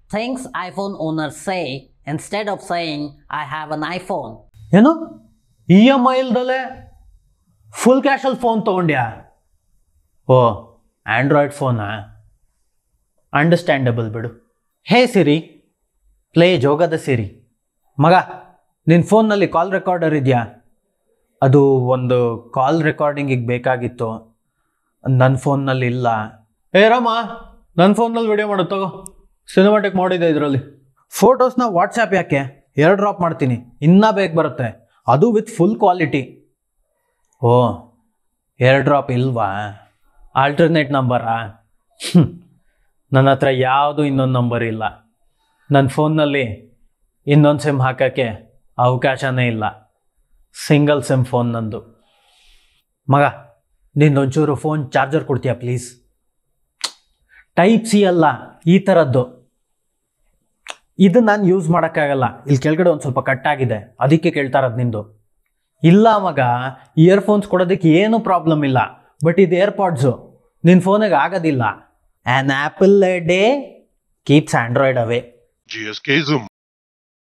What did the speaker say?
things iPhone owners say instead of saying, I have an iPhone. ಏನು E M I ಇಲ್ದಲೆ full ಕ್ಯಾಶಲ್ಲಿ phone ತೊಗೊಂಡ್ಯಾ oh android ಫೋನಾ understandable ಬಿಡು hey ಸಿರಿ play ಜೋಗದ ಸಿರಿ ಮಗ ನಿನ್ನ ಫೋನ್ನಲ್ಲಿ ಕಾಲ್ ರೆಕಾರ್ಡರ್ ಇದೆಯಾ ಅದು ಒಂದು ಕಾಲ್ ರೆಕಾರ್ಡಿಂಗಿಗೆ ಬೇಕಾಗಿತ್ತು ನನ್ನ ಫೋನ್ನಲ್ಲಿ ಇಲ್ಲ ಏ ರಾಮ ನನ್ನ ಫೋನ್ನಲ್ಲಿ ವಿಡಿಯೋ ಮಾಡು ತಗೋ ಸಿನಿಮಾಟಿಕ್ ಮಾಡಿದೆ ಇದರಲ್ಲಿ ಫೋಟೋಸ್ನ ವಾಟ್ಸಪ್ ಯಾಕೆ ಎರಡು ಡ್ರಾಪ್ ಮಾಡ್ತೀನಿ ಇನ್ನೂ ಬೇಗ ಬರುತ್ತೆ ಅದು with full quality oh air drop ಇಲ್ವಾ ಆಲ್ಟರ್ನೇಟ್ ನಂಬರಾ ನನ್ನ ಹತ್ರ ಯಾವುದು ಇನ್ನೊಂದು ನಂಬರ್ ಇಲ್ಲ ನನ್ನ ಫೋನ್ನಲ್ಲಿ ಇನ್ನೊಂದು ಸಿಮ್ ಹಾಕೋಕ್ಕೆ ಅವಕಾಶನೇ ಇಲ್ಲ ಸಿಂಗಲ್ ಸಿಮ್ ಫೋನ್ ನಂದು ಮಗ ನಿನ್ನೊಂಚೂರು ಫೋನ್ ಚಾರ್ಜರ್ ಕೊಡ್ತೀಯಾ ಪ್ಲೀಸ್ ಟೈಪ್ ಸಿ ಅಲ್ಲ ಈ ಥರದ್ದು ಇದು ನಾನು ಯೂಸ್ ಮಾಡೋಕ್ಕಾಗಲ್ಲ ಇಲ್ಲಿ ಕೆಳಗಡೆ ಒಂದು ಸ್ವಲ್ಪ ಕಟ್ಟಾಗಿದೆ ಅದಕ್ಕೆ ಕೇಳ್ತಾ ಇರೋದು ನಿಂದು ಇಲ್ಲ ಮಗ ಇಯರ್ಫೋನ್ಸ್ ಕೊಡೋದಕ್ಕೆ ಏನೂ ಪ್ರಾಬ್ಲಮ್ ಇಲ್ಲ ಬಟ್ ಇದು ಏರ್ಪಾಡ್ಸು ನಿನ್ನ ಫೋನಿಗೆ ಆಗೋದಿಲ್ಲ an apple day keeps android away GSKism.